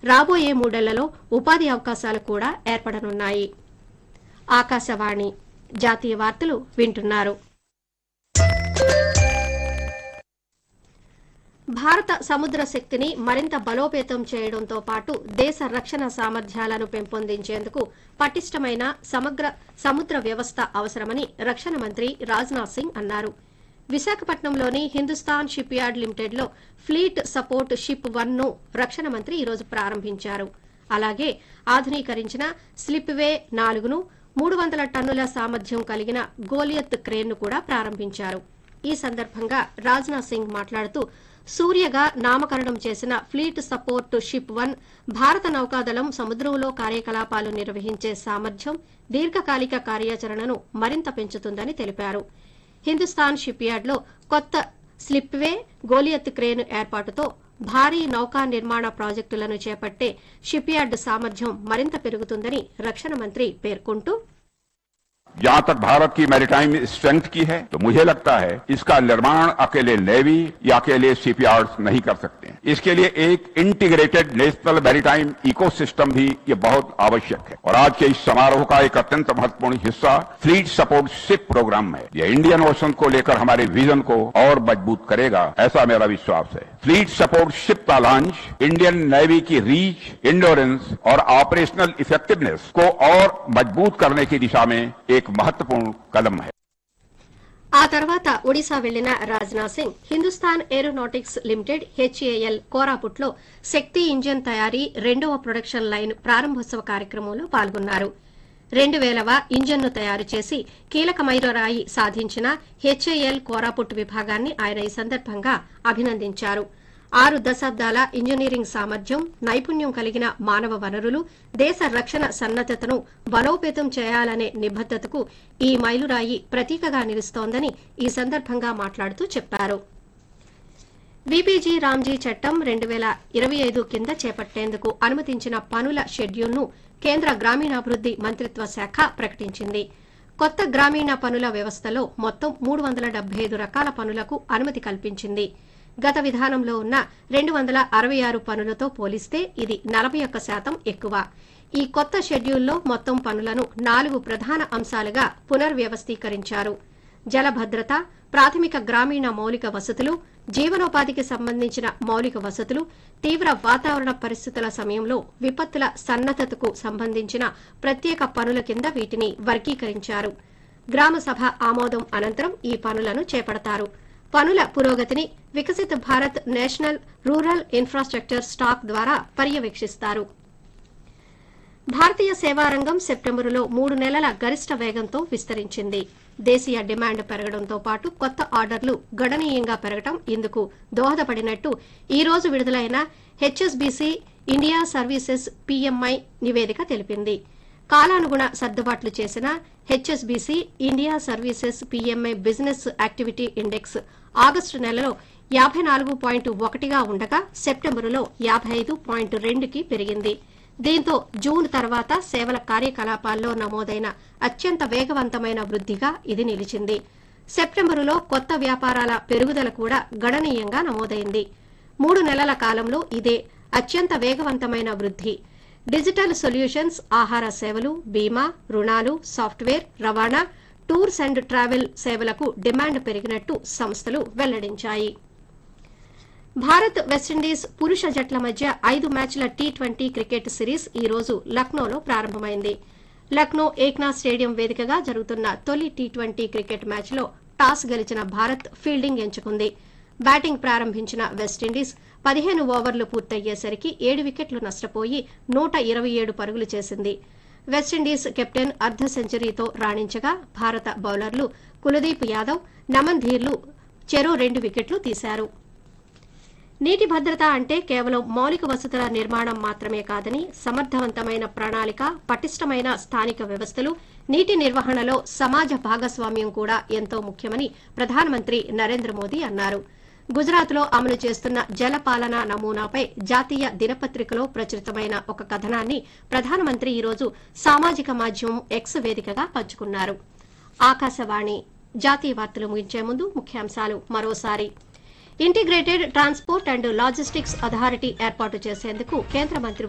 రాబోయే మూడేళ్లలో ఉపాధి అవకాశాలు కూడా ఏర్పడనున్నాయి ఆకాశవాణి జాతీయ వార్తలు వింటున్నారు భారత సముద్ర శక్తిని మరింత బలోపేతం చేయడంతో పాటు దేశ రక్షణ సామర్థ్యాలను పెంపొందించేందుకు పటిష్టమైన సమగ్ర సముద్ర వ్యవస్థ అవసరమని రక్షణ మంత్రి రాజ్నాథ్ సింగ్ అన్నారు విశాఖపట్నంలోని హిందుస్థాన్ షిప్ యార్డ్ లిమిటెడ్ లో ఫ్లీట్ సపోర్ట్ షిప్ వన్ ను రక్షణ మంత్రి ఈరోజు ప్రారంభించారు అలాగే ఆధునీకరించిన స్లిప్ వే నాలుగును మూడు వందల టన్నుల సామర్థ్యం కలిగిన గోలియత్ క్రేన్ ను కూడా ప్రారంభించారు ఈ సందర్భంగా రాజ్నాథ్ సింగ్ మాట్లాడుతూ సూర్యగా నామకరణం చేసిన ఫ్లీట్ సపోర్ట్ షిప్ వన్ భారత నౌకాదళం సముద్రంలో కార్యకలాపాలు నిర్వహించే సామర్థ్యం దీర్ఘకాలిక కార్యాచరణను మరింత పెంచుతుందని తెలిపారు హిందుస్థాన్ షిప్ యార్డ్లో కొత్త స్లిప్వే గోలియత్ క్రేన్ ఏర్పాటుతో భారీ నౌకా నిర్మాణ ప్రాజెక్టులను చేపట్టే షిప్ యార్డ్ సామర్థ్యం మరింత పెరుగుతుందని రక్షణ మంత్రి పేర్కొంటూ जहां तक भारत की मैरिटाइम स्ट्रेंथ की है तो मुझे लगता है इसका निर्माण अकेले नेवी या अकेले शिपयार्ड्स नहीं कर सकते इसके लिए एक इंटीग्रेटेड नेशनल मैरिटाइम इकोसिस्टम भी ये बहुत आवश्यक है और आज के इस समारोह का एक अत्यंत महत्वपूर्ण हिस्सा फ्लीट सपोर्ट शिप प्रोग्राम है ये इंडियन ओशन को लेकर हमारे विजन को और मजबूत करेगा ऐसा मेरा विश्वास है फ्लीट सपोर्ट शिप का लॉन्च इंडियन नेवी की रीच इंडोरेंस और ऑपरेशनल इफेक्टिवनेस को और मजबूत करने की दिशा में एक महत्वपूर्ण कदम है ఆ తర్వాత ఒడిశా వెళ్లిన Rajnath Singh Hindustan aeronautics limited HAL కోరాపుట్లో శక్తి ఇంజన్ తయారీ రెండవ ప్రొడక్షన్ లైన్ ప్రారంభోత్సవ కార్యక్రమంలో పాల్గొన్నారు రెండు వేలవ ఇంజన్ను తయారు చేసి కీలక మైలురాయి సాధించిన హెచ్ఏఎల్ కోరాపుట్ విభాగాన్ని ఆయన ఈ సందర్భంగా అభినందించారు ఆరు దశాబ్దాల ఇంజనీరింగ్ సామర్థ్యం నైపుణ్యం కలిగిన మానవ వనరులు దేశ రక్షణ సన్నద్దతను బలోపేతం చేయాలనే నిబద్దతకు ఈ మైలురాయి ప్రతీకగా నిలుస్తోందని ఈ సందర్భంగా మాట్లాడుతూ చెప్పారు విబీజీ రామ్జీ చట్టం రెండు వేల ఇరవై ఐదు కింద చేపట్టేందుకు అనుమతించిన పనుల షెడ్యూల్ను కేంద్ర గ్రామీణాభివృద్ది మంత్రిత్వ శాఖ ప్రకటించింది కొత్త గ్రామీణ పనుల వ్యవస్థలో మొత్తం మూడు వందల డెబ్బై ఐదు రకాల పనులకు అనుమతి కల్పించింది గత విధానంలో ఉన్న రెండు వందల అరవై ఆరు పనులతో పోలిస్తే ఇది నలభై ఒక్క శాతం ఎక్కువ ఈ కొత్త షెడ్యూల్లో మొత్తం పనులను నాలుగు ప్రధాన అంశాలుగా పునర్వ్యవస్థీకరించారు జల భద్రత ప్రాథమిక గ్రామీణ మౌలిక వసతులు జీవనోపాధికి సంబంధించిన మౌలిక వసతులు తీవ్ర వాతావరణ పరిస్థితుల సమయంలో విపత్తుల సన్నద్దతకు సంబంధించిన ప్రత్యేక పనుల కింద వీటిని వర్గీకరించారు గ్రామ సభ ఆమోదం అనంతరం ఈ పనులను చేపడతారు పనుల పురోగతిని Viksit Bharat national rural infrastructure stack ద్వారా పర్యవేక్షిస్తారు భారతీయ సేవారంగం సెప్టెంబరులో మూడు నెలల గరిష్ట వేగంతో విస్తరించింది దేశీయ డిమాండ్ పెరగడంతో పాటు కొత్త ఆర్డర్లు గణనీయంగా పెరగడం ఇందుకు దోహదపడినట్టు ఈ రోజు విడుదలైన హెచ్ఎస్బీసీ ఇండియా సర్వీసెస్ పీఎంఐ నివేదిక తెలిపింది కాలానుగుణ సర్దుబాట్లు చేసిన HSBC India services PMI business activity index August నెలలో యాభై నాలుగు పాయింట్ ఒకటిగా ఉండగా సెప్టెంబరులో యాభై ఐదు పాయింట్ రెండుకి పెరిగింది దీంతో జూన్ తర్వాత సేవల కార్యకలాపాల్లో నమోదైన అత్యంత వేగవంతమైన వృద్దిగా ఇది నిలిచింది సెప్టెంబరులో కొత్త వ్యాపారాల పెరుగుదల కూడా గణనీయంగా నమోదైంది మూడు నెలల కాలంలో ఇదే అత్యంత వేగవంతమైన వృద్ది డిజిటల్ సొల్యూషన్స్ ఆహార సేవలు బీమా రుణాలు సాఫ్ట్వేర్ రవాణా టూర్స్ అండ్ ట్రావెల్ సేవలకు డిమాండ్ పెరిగినట్టు సంస్థలు వెల్లడించాయి భారత్ వెస్టిండీస్ పురుష జట్ల మధ్య ఐదు మ్యాచ్ల టీ ట్వంటీ క్రికెట్ సిరీస్ ఈ రోజు లక్నోలో ప్రారంభమైంది లక్నో ఏక్నాథ్ స్టేడియం వేదికగా జరుగుతున్న తొలి టీ ట్వంటీ క్రికెట్ మ్యాచ్లో టాస్ గెలిచిన భారత్ ఫీల్డింగ్ ఎంచుకుంది బ్యాటింగ్ ప్రారంభించిన వెస్టిండీస్ పదిహేను ఓవర్లు పూర్తయ్యేసరికి ఏడు వికెట్లు నష్టపోయి నూట ఇరవై ఏడు పరుగులు చేసింది వెస్టిండీస్ కెప్టెన్ అర్ధ సెంచరీతో రాణించగా భారత బౌలర్లు కులదీప్ యాదవ్ నమన్ ధీర్లు చెరో రెండు వికెట్లు తీశారు నీటి భద్రత అంటే కేవలం మౌలిక వసతుల నిర్మాణం మాత్రమే కాదని సమర్థవంతమైన ప్రణాళిక పటిష్టమైన స్థానిక వ్యవస్థలు నీటి నిర్వహణలో సమాజ భాగస్వామ్యం కూడా ఎంతో ముఖ్యమని ప్రధానమంత్రి నరేంద్ర మోదీ అన్నారు గుజరాత్లో అమలు చేస్తున్న జలపాలన నమూనాపై జాతీయ దినపత్రికలో ప్రచురితమైన ఒక కథనాన్ని ప్రధానమంత్రి ఈరోజు సామాజిక మాధ్యమం ఎక్స్ వేదికగా పంచుకున్నారు ఆకాశవాణి జాతీయ వార్తలు ముగించే ముందు ముఖ్యాంశాలు మరోసారి integrated transport and logistics authority ఏర్పాటు చేసేందుకు కేంద్ర మంత్రి